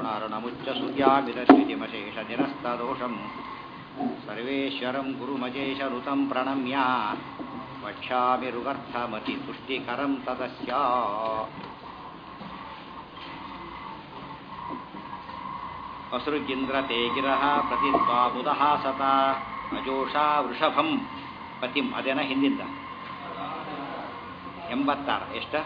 ದಾರುಣಮುಚ್ಚ ಸೂರ್ಯಾಮಿರಶ್ವಿತಿಮಶೇಷನಿರಸ್ತದೋಷಂ ಸರ್ವೇಶ್ವರಂ ಗುರುಮಜೇಶರುತಂ ಪ್ರಣಮ್ಯ ವಕ್ಷ್ಯಾಮಿರುಗರ್ಥಮತಿ ತುಷ್ಟಿಕರಂ ತದಸ್ಯ ಅಸೃಗಿಂದ್ರ ತೇ ಗಿರಃ ಪ್ರತಿದ್ವಾ ಬುಧಃ ಸತ ಅಜೋಷಾ ವೃಷಭಂ ಪತಿಂ ಅದೇನ ಹಿಂದಿಂದ ಎಂಬತ್ತಾರು ಎಷ್ಟ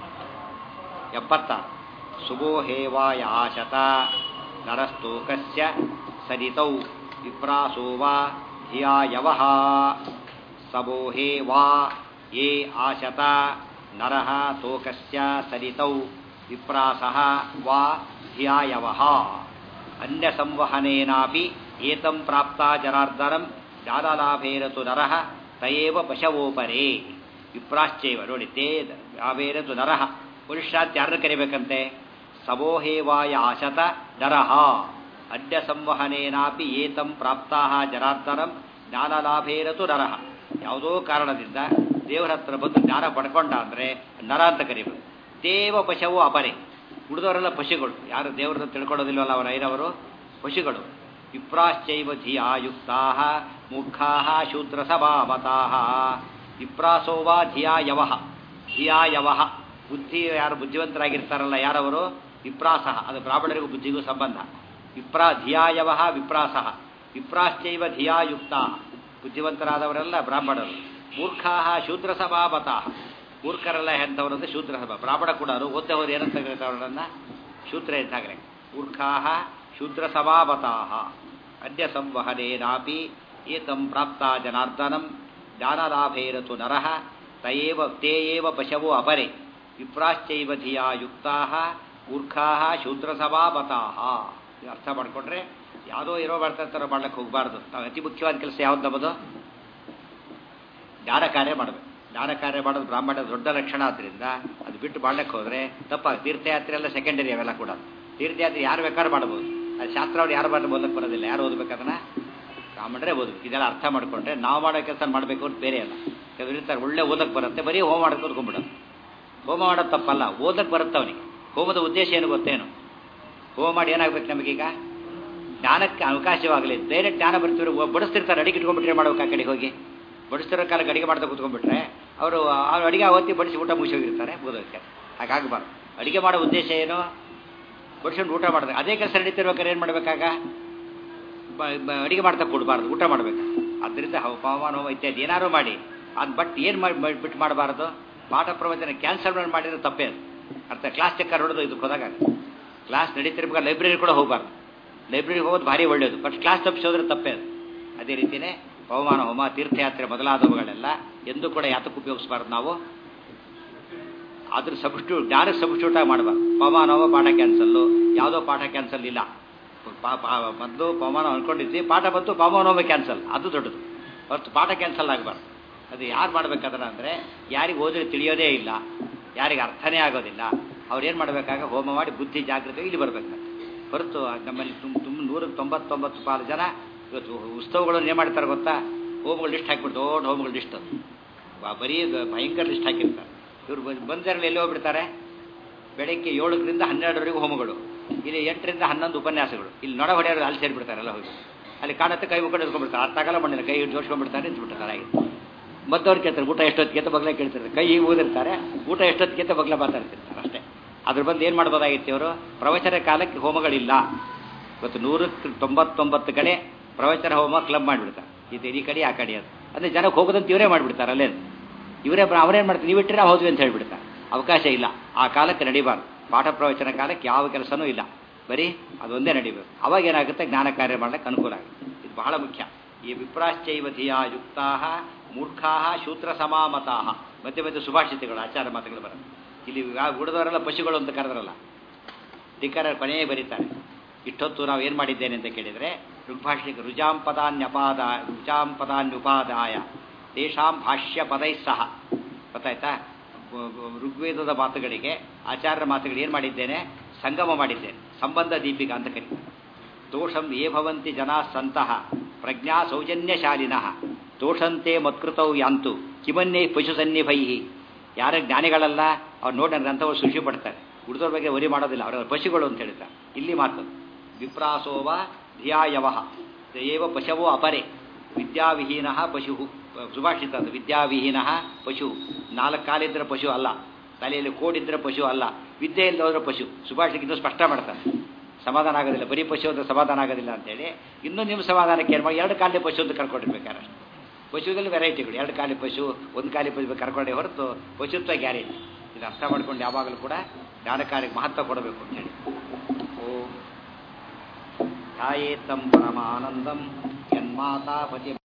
ಎಪ್ಪತ್ತಾರು ಸುಗೋ ಹೇವಾಯ ಆಶತ ನರಸ್ತೋಕಸ್ಯ ಸರಿತೌ ವಿಪ್ರಾಸೋ ವಾ ಧಿಯಾಯವಃ ಸಬೋ ಹೇ ವಾ ಯೇ ಆಶತ ನರಃ ತೋಕಸ್ಯ ಸರಿತೌ ವಿಪ್ರಾಸಃ ವಾ ಧಿಯಾಯವಃ ಅನ್ಯ ಸಂವಹನೇನಾಪಿ ಏತಂ ಪ್ರಾಪ್ತಾ ಜನಾರ್ದನಂ ಜಾಲಲಾಭೇರತು ನರಃ ತಯೇವ ಪಶವೋಪರೇ ವಿಪ್ರಾಶ್ಚೈವ ನೋಡಿ ತೇ ಲಾಭೇರತು ನರಃ ಪುರುಷಾತ್ ಯಾರನ್ನು ಕರಿಬೇಕಂತೆ ಸವೋಹೇವಾಯ ಆಶತ ನರಃ ಅಡ್ಯ ಸಂವಹನೇನಾಪಿ ಏತಂ ಪ್ರಾಪ್ತಾ ಜನಾರ್ದನಂ ಜ್ಞಾನಲಾಭೇರತು ನರಃ ಯಾವುದೋ ಕಾರಣದಿಂದ ದೇವರ ಹತ್ರ ಬಂದು ಜ್ಞಾನ ಪಡ್ಕೊಂಡ ಅಂದರೆ ನರ ಅಂತ ಕರಿಬೇಕು ದೇವ ಪಶವು ಅಪರೆ ಉಳಿದವರೆಲ್ಲ ಪಶುಗಳು ಯಾರು ದೇವರನ್ನು ತಿಳ್ಕೊಳ್ಳೋದಿಲ್ವಲ್ಲ ಅವರ ಐರವರು ಪಶುಗಳು ವಿಪ್ರಾಶ್ಚೈವ ಧಿಯಾ ಯುಕ್ತಾ ಮೂರ್ಖಾ ಶೂದ್ರ ಸಭಾವತಾ ವಿಪ್ರಾಸೋ ವಾ ಧಿಯಾ ಯವಃ ಧಿಯಾ ಯವಃ ಬುದ್ಧಿ ಯಾರು ಬುದ್ಧಿವಂತರಾಗಿರ್ತಾರಲ್ಲ ಯಾರವರು ವಿಪ್ರಾಸ ಅದು ಬ್ರಾಹ್ಮಣರಿಗೂ ಬುದ್ಧಿಗೂ ಸಂಬಂಧ ವಿಪ್ರಾ ಧಿಯಾಯವ ವಿಪ್ರಾಸ ವಿಪ್ರಾಶ್ಚೈವ ಧಿಯಾ ಯುಕ್ತಾ ಬುದ್ಧಿವಂತರಾದವರೆಲ್ಲ ಬ್ರಾಹ್ಮಣರು ಮೂರ್ಖಾ ಶೂದ್ರ ಸಭಾಪತಾ ಮೂರ್ಖರೆಲ್ಲ ಎಂಥವರಂದ್ರೆ ಶೂದ್ರ ಸಭಾ ಬ್ರಾಹ್ಮಣ ಕೂಡ ಓದ್ದೆ ಹೋದ ಏನಂತ ಕರೀತಾವ್ರನ್ನ ಶೂದ್ರ ಎಂತಾಗ್ರೆ ಮೂರ್ಖಾ ಶೂದ್ರ ಸಭಾಪತಾ ಅದ್ಯ ಸಂವಹನೇನಾಪಿ ಏತಂ ಪ್ರಾಪ್ತಾ ಜನಾರ್ದನಂ ಜ್ಞಾನಲಾಭೇರತು ನರಃ ತಯೇವ ತೇ ಏವ ಪಶವೋ ಅಪರೆ ವಿಪ್ರಾಶ್ಚೈವ ಧಿಯಾ ಯುಕ್ತಾ ಮೂರ್ಖಾ ಶೂದ್ರ ಸಭಾಪತಾ ಅರ್ಥ ಮಾಡಿಕೊಂಡ್ರೆ ಯಾವುದೋ ಇರೋ ಬರ್ತಾರ ಮಾಡ್ಲಿಕ್ಕೆ ಹೋಗಬಾರ್ದು ನಾವು ಅತಿ ಮುಖ್ಯವಾದ ಕೆಲಸ ಯಾವ್ದು ನಮ್ಮದು ಜ್ಞಾನ ಕಾರ್ಯ ಮಾಡಬೇಕು ಜ್ಞಾನ ಕಾರ್ಯ ಮಾಡೋದು ಬ್ರಾಹ್ಮಣ ದೊಡ್ಡ ಲಕ್ಷಣ ಆದ್ರಿಂದ ಅದು ಬಿಟ್ಟು ಮಾಡ್ಲಿಕ್ಕೆ ಹೋದ್ರೆ ತಪ್ಪ ತೀರ್ಥಯಾತ್ರೆ ಎಲ್ಲ ಸೆಕೆಂಡರಿ ಅವೆಲ್ಲ ಕೂಡ ತೀರ್ಥಯಾತ್ರೆ ಯಾರು ಬೇಕಾದ್ರೂ ಮಾಡ್ಬೋದು ಅದು ಶಾಸ್ತ್ರ ಅವ್ರು ಯಾರು ಮಾಡಿ ಓದಕ್ಕೆ ಬರೋದಿಲ್ಲ ಯಾರು ಓದಬೇಕದನ್ನ ಬ್ರಾಹ್ಮಣರೇ ಓದಬೇಕು ಇದೆಲ್ಲ ಅರ್ಥ ಮಾಡ್ಕೊಂಡ್ರೆ ನಾವು ಮಾಡೋ ಕೆಲಸ ಮಾಡಬೇಕು ಅಂತ ಬೇರೆ ಅಲ್ಲ ಕೆಲವರು ಇರ್ತಾರೆ ಒಳ್ಳೆ ಓದಕ್ಕೆ ಬರುತ್ತೆ ಬರೀ ಹೋಮ ಮಾಡೋಕೆ ಓದ್ಕೊಂಡ್ಬಿಡೋದು ಹೋಮ ಮಾಡೋದು ತಪ್ಪಲ್ಲ ಓದಕ್ಕೆ ಬರುತ್ತೆ ಅವನಿಗೆ ಹೋಮದ ಉದ್ದೇಶ ಏನು ಗೊತ್ತೇನು ಹೋಮ ಮಾಡಿ ಏನಾಗ್ಬೇಕು ನಮಗೀಗ ಜ್ಞಾನಕ್ಕೆ ಅವಕಾಶವಾಗಲಿ ಬೇರೆ ಜ್ಞಾನ ಬರ್ತಿರೋ ಬಡಿಸ್ತಿರ್ತಾರೆ ಅಡಿಗೆ ಇಟ್ಕೊಂಡ್ಬಿಟ್ರೆ ಮಾಡ್ಬೇಕು ಆ ಕಡೆ ಹೋಗಿ ಬಡಿಸ್ತಿರೋ ಕಾಲಕ್ಕೆ ಅಡಿಗೆ ಮಾಡ್ತಾ ಕೂತ್ಕೊಂಡ್ಬಿಟ್ರೆ ಅವರು ಅವ್ರು ಅಡಿಗೆ ಅವತ್ತಿ ಬಡಿಸಿ ಊಟ ಮುಗಿಸಿ ಹೋಗಿರ್ತಾರೆ ಓದೋದಕ್ಕೆ ಹಾಗಾಗಬಾರ್ದು ಅಡಿಗೆ ಮಾಡೋ ಉದ್ದೇಶ ಏನು ಬಡಿಸ್ಕೊಂಡು ಊಟ ಮಾಡಿದ್ರೆ ಅದೇ ಕೆಲಸ ನಡೀತಿರ್ಬೇಕಾದ್ರೆ ಏನು ಮಾಡಬೇಕಾಗ ಅಡಿಗೆ ಮಾಡ್ತಾ ಕೊಡಬಾರ್ದು ಊಟ ಮಾಡಬೇಕು ಅದರಿಂದ ಹವಾಮಾನ ಹೋಮ ಇತ್ಯಾದಿ ಏನಾದ್ರು ಮಾಡಿ ಅದು ಬಟ್ ಏನು ಮಾಡಿ ಬಿಟ್ಟು ಮಾಡಬಾರ್ದು ಪಾಠ ಪ್ರವಚನ ಕ್ಯಾನ್ಸಲ್ ಮಾಡಿದ್ರೆ ತಪ್ಪೇ ಅದು ಅರ್ಥ ಕ್ಲಾಸ್ ಚೆಕ್ಕರ್ ಹೊಡೆದು ಇದಕ್ಕೆ ಹೋದಾಗ ಕ್ಲಾಸ್ ನಡೀತಿರ್ಬೇಕಾದ್ರೆ ಲೈಬ್ರರಿ ಕೂಡ ಹೋಗಬಾರ್ದು ಲೈಬ್ರರಿಗೆ ಹೋಗೋದು ಭಾರಿ ಒಳ್ಳೆಯದು ಬಟ್ ಕ್ಲಾಸ್ ತಪ್ಪಿಸೋದ್ರೆ ತಪ್ಪೇ ಅದು ಅದೇ ರೀತಿಯೇ ಪವಮಾನ ಹೋಮ ತೀರ್ಥಯಾತ್ರೆ ಮೊದಲಾದವುಗಳೆಲ್ಲ ಎಂದೂ ಕೂಡ ಯಾತಕ್ಕೆ ಉಪಯೋಗಿಸಬಾರ್ದು ನಾವು ಅದ್ರ ಸಬ್ಸ್ಟ್ಯೂಟ್ ಜ್ಞಾನಕ್ಕೆ ಸಬ್ಸ್ಟ್ಯೂಟ್ ಆಗಿ ಮಾಡಬಾರ್ದು ಪವಮಾನ ಹೋಮ ಪಾಠ ಕ್ಯಾನ್ಸಲ್ಲು ಯಾವುದೋ ಪಾಠ ಕ್ಯಾನ್ಸಲ್ ಇಲ್ಲ ಮೊದಲು ಪವಮಾನ ಅನ್ಕೊಂಡಿದ್ವಿ ಪಾಠ ಬಂತು ಪವಮಾನ ಹೋಮ ಕ್ಯಾನ್ಸಲ್ ಅದು ದೊಡ್ಡದು ಹೊರತು ಪಾಠ ಕ್ಯಾನ್ಸಲ್ ಆಗಬಾರ್ದು ಅದು ಯಾರು ಮಾಡ್ಬೇಕಾದ್ರೆ ಅಂದರೆ ಯಾರಿಗೆ ಓದಿದ್ರೆ ತಿಳಿಯೋದೇ ಇಲ್ಲ ಯಾರಿಗೆ ಅರ್ಥನೇ ಆಗೋದಿಲ್ಲ ಅವ್ರು ಏನು ಮಾಡಬೇಕಾಗ ಹೋಮ ಮಾಡಿ ಬುದ್ಧಿ ಜಾಗೃತಿ ಇಲ್ಲಿ ಬರಬೇಕು ಹೊರತು ನಮ್ಮಲ್ಲಿ ತುಂಬ ತುಂಬ ನೂರಕ್ಕೆ ತೊಂಬತ್ತೊಂಬತ್ತು ಪಾಲು ಜನ ಇವತ್ತು ಉತ್ಸವಗಳನ್ನು ಏನು ಮಾಡ್ತಾರೆ ಗೊತ್ತಾ ಹೋಮಗಳು ಲಿಸ್ಟ್ ಹಾಕಿಬಿಡ್ತು ದೊಡ್ಡ ಹೋಮಗಳು ಲಿಸ್ಟ್ ಅದು ಬರೀ ಭಯಂಕರ ಲಿಸ್ಟ್ ಹಾಕಿರ್ತಾರೆ ಇವ್ರು ಬಂದರಲ್ಲಿ ಎಲ್ಲಿ ಹೋಗ್ಬಿಡ್ತಾರೆ ಬೆಳಗ್ಗೆ ಏಳರಿಂದ ಹನ್ನೆರಡರವರೆಗೂ ಹೋಮಗಳು ಇಲ್ಲಿ ಎಂಟರಿಂದ ಹನ್ನೊಂದು ಉಪನ್ಯಾಸಗಳು ಇಲ್ಲಿ ನೊಡ ಹೊಡೆಯೋರು ಅಲ್ಲಿ ಸೇರಿಬಿಡ್ತಾರೆ ಎಲ್ಲ ಹೋಗಿ ಅಲ್ಲಿ ಕಾಣತ್ತೆ ಕೈ ಮುಖಂಡು ಇಟ್ಕೊಂಡ್ಬಿಡ್ತಾರೆ ಅರ್ಥ ಆಗಲ್ಲ ಮಣ್ಣಿನ ಕೈ ಜೋಡಿಸ್ಕೊಂಡ್ಬಿಡ್ತಾರೆ ನಿಂತ್ಬಿಡ್ತಾರೆ ಹಾಗೆ ಮತ್ತವ್ರು ಕೇಳ್ತಾರೆ ಊಟ ಎಷ್ಟೊತ್ತಿಗೆ ಅಂತ ಬಗ್ಲ ಕೇಳ್ತಿರ್ತಾರೆ ಕೈ ಹೀಗೆ ಊದಿರ್ತಾರೆ ಊಟ ಎಷ್ಟೊತ್ತಿಗೆ ಅಂತ ಬಗ್ಲ ಮಾತಾಡ್ತಿರ್ತಾರೆ ಅಷ್ಟೇ ಅದ್ರ ಬಂದು ಏನು ಮಾಡ್ಬೋದಾಗಿತ್ತು ಇವರು ಪ್ರವಚನ ಕಾಲಕ್ಕೆ ಹೋಮಗಳಿಲ್ಲ ಇವತ್ತು ನೂರಕ್ಕೆ ತೊಂಬತ್ತೊಂಬತ್ತು ಕಡೆ ಪ್ರವಚನ ಹೋಮ ಕ್ಲಬ್ ಮಾಡಿಬಿಡ್ತಾರೆ ಇದು ಈ ಕಡೆ ಆ ಕಡೆ ಅದು ಅಂದರೆ ಜನಕ್ಕೆ ಹೋಗೋದಂತ ಇವರೇ ಮಾಡಿಬಿಡ್ತಾರೆ ಅಲ್ಲೇ ಇವರೇ ಅವರೇನು ಮಾಡ್ತಾರೆ ನೀವು ಇಟ್ಟರೆ ಹೋದ್ವಿ ಅಂತ ಹೇಳ್ಬಿಡ್ತಾರೆ ಅವಕಾಶ ಇಲ್ಲ ಆ ಕಾಲಕ್ಕೆ ನಡಿಬಾರ್ದು ಪಾಠ ಪ್ರವಚನ ಕಾಲಕ್ಕೆ ಯಾವ ಕೆಲಸನೂ ಇಲ್ಲ ಬರೀ ಅದೊಂದೇ ನಡಿಬೇಕು ಅವಾಗ ಏನಾಗುತ್ತೆ ಜ್ಞಾನ ಕಾರ್ಯ ಮಾಡಲಿಕ್ಕೆ ಅನುಕೂಲ ಆಗುತ್ತೆ ಇದು ಬಹಳ ಮುಖ್ಯ ಈ ವಿಪ್ರಾಶ್ಚೈವ ಧಿಯಾ ಯುಕ್ತಾ ಮೂರ್ಖಾ ಶೂದ್ರ ಸಮಾಮತಾ ಮಧ್ಯೆ ಮಧ್ಯೆ ಸುಭಾಷಿತಗಳು ಆಚಾರ ಮಾತುಗಳು ಬರುತ್ತೆ ಇಲ್ಲಿ ಉಳಿದವರೆಲ್ಲ ಪಶುಗಳು ಅಂತ ಕರೆದ್ರಲ್ಲ ಧಿಕಾರ ಕೊನೆಯೇ ಬರೀತಾರೆ ಇಷ್ಟೊತ್ತು ನಾವು ಏನು ಮಾಡಿದ್ದೇನೆ ಅಂತ ಕೇಳಿದರೆ ಋಗ್ಭಾಷ್ಯಕ್ಕೆ ರುಜಾಂ ಪದಾನ್ಯಪಾದ ರುಜಾಂ ಪದಾನ್ಯುಪಾದಾಯ ತೇಷಾಂ ಭಾಷ್ಯ ಪದೈ ಸಹ ಗೊತ್ತಾಯ್ತಾ ಋಗ್ವೇದದ ಮಾತುಗಳಿಗೆ ಆಚಾರ್ಯರ ಮಾತುಗಳು ಏನು ಮಾಡಿದ್ದೇನೆ ಸಂಗಮ ಮಾಡಿದ್ದೇನೆ ಸಂಬಂಧ ದೀಪಿಕ ಅಂತ ಕರೀತಾರೆ ದೋಷಂ ಏ ಭವಂತಿ ಜನಾ ಸಂತಹ ಪ್ರಜ್ಞಾ ಸೌಜನ್ಯಶಾಲಿನಃ ದೋಷಂತೆ ಮತ್ಕೃತೌ ಯಾಂತು ಕಿಮನ್ನೇ ಪಶು ಸನ್ನಿಭೈ ಯಾರ ಜ್ಞಾನಿಗಳಲ್ಲ ಅವ್ರು ನೋಡಿ ನನ್ನ ಗ್ರಂಥಗಳು ಸೃಷ್ಟಿ ಪಡ್ತಾರೆ ಉಳಿದವ್ರ ಬಗ್ಗೆ ವರಿ ಮಾಡೋದಿಲ್ಲ ಅವರ ಪಶುಗಳು ಅಂತ ಹೇಳ್ತಾರೆ ಇಲ್ಲಿ ಮಾತು ವಿಪ್ರಾಸೋವ ಧಿಯಾಯವ ಏವ ಪಶವೋ ಅಪರೆ ವಿದ್ಯಾವಿಹೀನ ಪಶು ಸುಭಾಷಿತ ಅದು ವಿದ್ಯಾವಿಹೀನ ಪಶು ನಾಲ್ಕು ಕಾಲಿದ್ರೆ ಪಶು ಅಲ್ಲ ತಲೆಯಲ್ಲಿ ಕೋಡಿದ್ರೆ ಪಶು ಅಲ್ಲ ವಿದ್ಯೆ ಇಲ್ಲದೆ ಹೋದ್ರೆ ಪಶು ಸುಭಾಷಿತ ಇನ್ನೂ ಸ್ಪಷ್ಟ ಮಾಡ್ತಾನೆ ಸಮಾಧಾನ ಆಗೋದಿಲ್ಲ ಬರೀ ಪಶು ಅಂದ್ರೆ ಸಮಾಧಾನ ಆಗೋದಿಲ್ಲ ಅಂತೇಳಿ ಇನ್ನೂ ನಿಮ್ಮ ಸಮಾಧಾನಕ್ಕೆ ಏನು ಮಾಡಿ ಎರಡು ಕಾಲಿನ ಪಶು ಅಂತ ಕರ್ಕೊಂಡಿರ್ಬೇಕಾರೆ ಪಶುದಲ್ಲಿ ವೆರೈಟಿಗಳು ಎರಡು ಕಾಲಿ ಪಶು ಒಂದು ಕಾಲಿ ಪಶು ಕರ್ಕೊಂಡೆ ಹೊರತು ಪಶುತ್ವ ಗ್ಯಾರಂಟಿ ಇದು ಅರ್ಥ ಮಾಡ್ಕೊಂಡು ಯಾವಾಗಲೂ ಕೂಡ ಜ್ಞಾನ ಕಾರ್ಯಕ್ಕೆ ಮಹತ್ವ ಕೊಡಬೇಕು ಅಂತೇಳಿ ಓ ಧ್ಯಾಯೇತ್ತಂ ಪರಮಾನಂದಂ ಯನ್ಮಾತಾ ಪತಿ